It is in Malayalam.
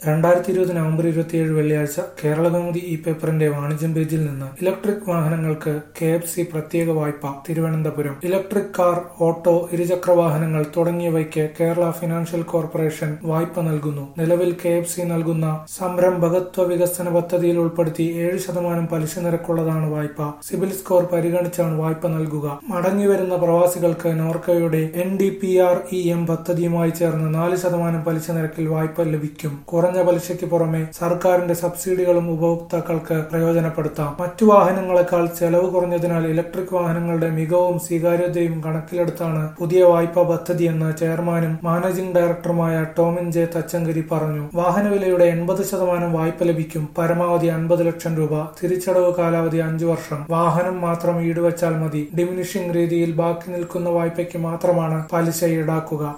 രണ്ടായിരത്തി ഇരുപത് നവംബർ ഇരുപത്തിയേഴ് വെള്ളിയാഴ്ച കേരളകൗമുദി ഇ പേപ്പറിന്റെ വാണിജ്യം പേജിൽ നിന്ന് ഇലക്ട്രിക് വാഹനങ്ങൾക്ക് കെ എഫ് സി പ്രത്യേക വായ്പ തിരുവനന്തപുരം ഇലക്ട്രിക് കാർ ഓട്ടോ ഇരുചക്ര വാഹനങ്ങൾ തുടങ്ങിയവയ്ക്ക് കേരള ഫിനാൻഷ്യൽ കോർപ്പറേഷൻ വായ്പ നൽകുന്നു നിലവിൽ കെ എഫ് സി നൽകുന്ന സംരംഭകത്വ വികസന പദ്ധതിയിൽ ഉൾപ്പെടുത്തി ഏഴ് ശതമാനം പലിശ നിരക്കുള്ളതാണ് വായ്പ സിബിൽ സ്കോർ പരിഗണിച്ചാണ് വായ്പ നൽകുക മടങ്ങിവരുന്ന പ്രവാസികൾക്ക് നോർക്കയുടെ N D P R E M പദ്ധതിയുമായി ചേർന്ന് നാല് ശതമാനം പലിശ നിരക്കിൽ വായ്പ ലഭിക്കും കുറഞ്ഞ പലിശയ്ക്ക് പുറമെ സർക്കാരിന്റെ സബ്സിഡികളും ഉപഭോക്താക്കൾക്ക് പ്രയോജനപ്പെടുത്താം മറ്റു വാഹനങ്ങളെക്കാൾ ചെലവ് കുറഞ്ഞതിനാൽ ഇലക്ട്രിക് വാഹനങ്ങളുടെ മികവും സ്വീകാര്യതയും കണക്കിലെടുത്താണ് പുതിയ വായ്പാ പദ്ധതിയെന്ന് ചെയർമാനും മാനേജിംഗ് ഡയറക്ടറുമായ ടോമിൻ ജെ തച്ചങ്കരി പറഞ്ഞു വാഹനവിലയുടെ എൺപത് ശതമാനം വായ്പ ലഭിക്കും പരമാവധി അൻപത് ലക്ഷം രൂപ തിരിച്ചടവ് കാലാവധി അഞ്ചു വർഷം വാഹനം മാത്രം ഈടുവച്ചാൽ മതി ഡിമിനിഷിംഗ് രീതിയിൽ ബാക്കി നിൽക്കുന്ന വായ്പയ്ക്ക് മാത്രമാണ് പലിശ ഈടാക്കുക